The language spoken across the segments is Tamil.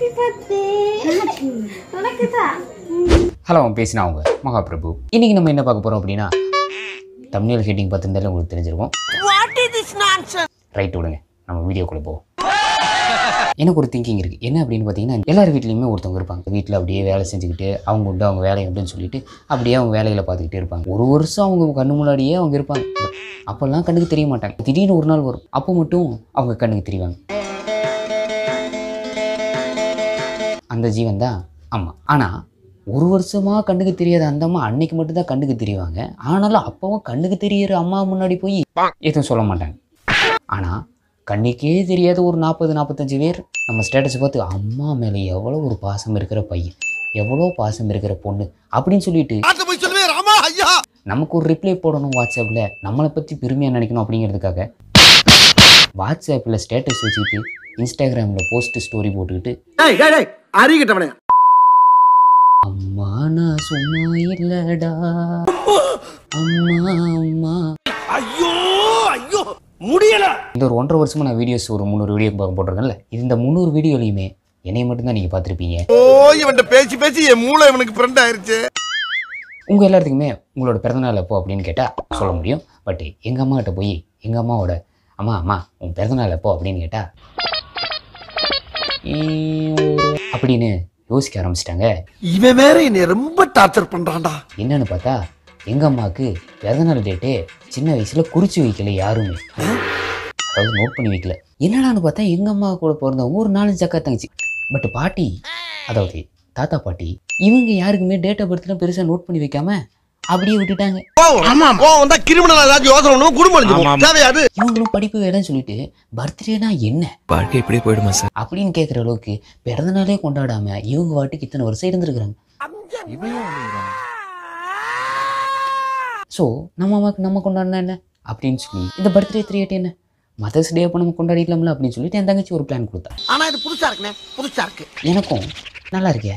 ஹாப்பி பர்த்டே உனக்கு தான் ஹலோ பேசினா அவங்க மகாபிரபு இன்னைக்கு நம்ம என்ன பார்க்க போகிறோம் அப்படின்னா தமிழ் ஹீட்டிங் பார்த்துருந்தாலே உங்களுக்கு தெரிஞ்சிருக்கும் ரைட் விடுங்க நம்ம வீடியோக்குள்ளே போவோம் எனக்கு ஒரு திங்கிங் இருக்குது என்ன அப்படின்னு பார்த்தீங்கன்னா எல்லார் வீட்லேயுமே ஒருத்தவங்க இருப்பாங்க வீட்டில் அப்படியே வேலை செஞ்சுக்கிட்டு அவங்க உண்டு அவங்க வேலை அப்படின்னு சொல்லிட்டு அப்படியே அவங்க வேலைகளை பார்த்துக்கிட்டே இருப்பாங்க ஒரு வருஷம் அவங்க கண்ணு முன்னாடியே அவங்க இருப்பாங்க But அப்போல்லாம் கண்ணுக்கு தெரிய மாட்டாங்க திடீர்னு ஒரு நாள் வரும் அப்போ மட்டும் அவங்க கண்ணுக்கு தெரிவாங்க அந்த ஜீவன் தான் அம்மா ஆனால் ஒரு வருஷமாக கண்ணுக்கு தெரியாத அந்த அம்மா அன்னைக்கு மட்டும்தான் கண்ணுக்கு தெரிவாங்க ஆனாலும் அப்பவும் கண்ணுக்கு தெரியற அம்மா முன்னாடி போய் எதுவும் சொல்ல மாட்டாங்க ஆனால் கண்ணுக்கே தெரியாத ஒரு நாற்பது நாற்பத்தஞ்சு பேர் நம்ம ஸ்டேட்டஸ் பார்த்து அம்மா மேலே எவ்வளோ ஒரு பாசம் இருக்கிற பையன் எவ்வளோ பாசம் இருக்கிற பொண்ணு அப்படின்னு சொல்லிட்டு ஆத்த போய் சொல்லுவே ராமா ஐயா நமக்கு ஒரு ரிப்ளை போடணும் வாட்ஸ்அப்பில் நம்மளை பற்றி பெருமையாக நினைக்கணும் அப்படிங்கிறதுக்காக வாட்ஸ்அப்பில் ஸ்டேட்டஸ் வச்சுக்கிட்டு இன்ஸ்டாகிராமில் போஸ்ட் ஸ்டோரி போட்டுக்கிட்டு டேய் டேய் டேய் அறிகிட்டவனே அம்மா நான் சும்மா இல்லடா அம்மா அம்மா ஐயோ ஐயோ முடியல இந்த ஒரு ஒன்றரை வருஷமா நான் வீடியோஸ் ஒரு முந்நூறு வீடியோ போட்டிருக்கேன்ல இது இந்த முந்நூறு வீடியோலையுமே என்னைய மட்டும்தான் நீங்கள் பார்த்துருப்பீங்க ஓ இவன்ட்ட பேசி பேசி என் மூளை இவனுக்கு ஃப்ரெண்ட் ஆயிருச்சு உங்கள் எல்லாத்துக்குமே உங்களோட பிறந்தநாள் எப்போ அப்படின்னு கேட்டால் சொல்ல முடியும் பட் எங்கள் அம்மா கிட்ட போய் எங்கள் அம்மாவோட அம்மா அம்மா உன் பிறந்தநாள் எப்போ அப்படின்னு கேட்டால் அப்படின்னு யோசிக்க ஆரம்பிச்சிட்டாங்க இவன் வேற என்னை ரொம்ப டார்ச்சர் பண்றான்டா என்னன்னு பார்த்தா எங்கள் அம்மாவுக்கு பிறந்தநாள் டேட்டு சின்ன வயசில் குறித்து வைக்கல யாருமே அதாவது நோட் பண்ணி வைக்கல என்னடான்னு பார்த்தா எங்கள் அம்மா கூட பிறந்தவங்க ஒரு நாலஞ்சு அக்கா தங்கச்சி பட் பாட்டி அதாவது தாத்தா பாட்டி இவங்க யாருக்குமே டேட் ஆஃப் பர்த்லாம் பெருசாக நோட் பண்ணி வைக்காம அப்படியே விட்டுட்டாங்க ஆமா ஓ வந்தா கிரிமினல் ஏதாச்சும் யோசனை பண்ணுவோம் குடும்பம் அழிஞ்சு போகும். தேவையாது இவங்களும் படிப்பு வேலைன்னு சொல்லிட்டு பர்த்டேனா என்ன வாழ்க்கை இப்படியே போயிடுமா சார் அப்படின்னு கேட்குற அளவுக்கு பிறந்தநாளே கொண்டாடாம இவங்க வாட்டுக்கு இத்தனை வருஷம் இருந்திருக்கிறாங்க ஸோ நம்ம அம்மாவுக்கு நம்ம கொண்டாடினா என்ன அப்படின்னு சொல்லி இந்த பர்த்டே த்ரீ என்ன மதர்ஸ் டே அப்போ நம்ம கொண்டாடிக்கலாம்ல அப்படின்னு சொல்லிட்டு என் தங்கச்சி ஒரு பிளான் கொடுத்தா ஆனா இது புதுசா இருக்குண்ணே புதுசா இருக்கு எனக்கும் நல்லா இருக்கே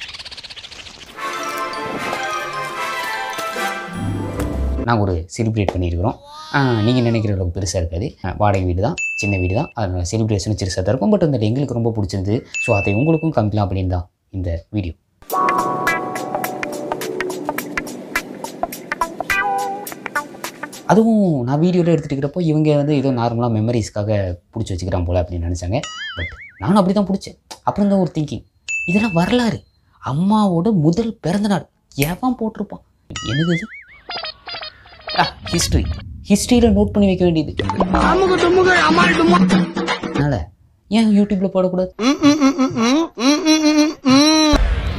நாங்கள் ஒரு செலிப்ரேட் பண்ணியிருக்கிறோம் நீங்கள் நினைக்கிற அளவுக்கு பெருசாக இருக்காது ஆஹ் வாடகை வீடு தான் சின்ன வீடு தான் அதனால் செலிப்ரேஷன் சிறுசாக தான் இருக்கும் பட் அந்த எங்களுக்கு ரொம்ப பிடிச்சிருந்து ஸோ அதை உங்களுக்கும் காமிக்கலாம் அப்படின்னு தான் இந்த வீடியோ அதுவும் நான் வீடியோவில் எடுத்துகிட்டு இவங்க வந்து ஏதோ நார்மலாக மெமரிஸ்க்காக பிடிச்சி வச்சுக்கிறான் போல அப்படின்னு நினச்சாங்க பட் நானும் அப்படி தான் பிடிச்சேன் அப்புறம் தான் ஒரு திங்கிங் இதெல்லாம் வரலாறு அம்மாவோட முதல் பிறந்தநாள் எவன் போட்டிருப்பான் என்னது இது ஹிஸ்ட்ரி ஹிஸ்ட்ரியில் நோட் பண்ணி வைக்க வேண்டியது அதனால் ஏன் யூடியூப்பில் போடக்கூடாது ம், ம், ம், ம், ம், ம், ம், ம், ம்.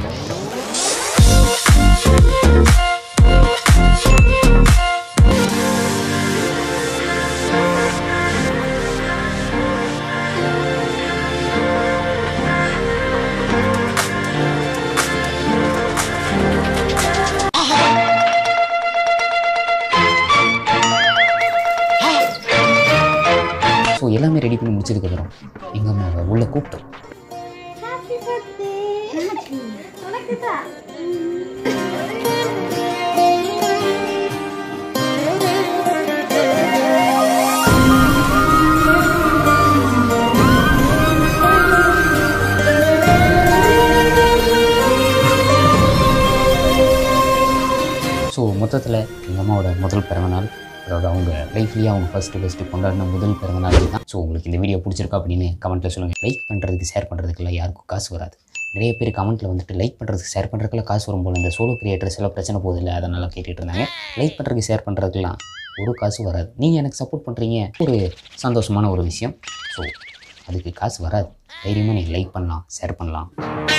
ஸோ எல்லாமே ரெடி பண்ணி முடிச்சதுக்கப்புறம் எங்கள் அம்மாவை உள்ளே கூப்பிட்டோம் ஹாப்பி பர்த்டே உனக்கு தான் ஸோ மொத்தத்தில் எங்கள் அம்மாவோட முதல் பிறந்தநாள் அதாவது அவங்க லைஃப்லேயே அவங்க ஃபஸ்ட்டு ஃபஸ்ட்டு கொண்டாடின முதல் பிறந்தநாள் தான் ஸோ உங்களுக்கு இந்த வீடியோ பிடிச்சிருக்கா அப்படின்னு கமெண்ட்டில் சொல்லுங்கள் லைக் பண்ணுறதுக்கு ஷேர் பண்ணுறதுக்குலாம் யாருக்கும் காசு வராது நிறைய பேர் கமெண்ட்டில் வந்துட்டு லைக் பண்ணுறதுக்கு ஷேர் பண்ணுறதுக்குலாம் காசு வரும் போல் இந்த சோலோ கிரியேட்டர்ஸ் எல்லாம் பிரச்சனை போதில்லை அதனால் கேட்டுட்டு இருந்தாங்க லைக் பண்ணுறதுக்கு ஷேர் பண்ணுறதுக்குலாம் ஒரு காசு வராது நீங்கள் எனக்கு சப்போர்ட் பண்ணுறீங்க ஒரு சந்தோஷமான ஒரு விஷயம் ஸோ அதுக்கு காசு வராது தைரியமாக நீங்கள் லைக் பண்ணலாம் ஷேர் பண்ணலாம்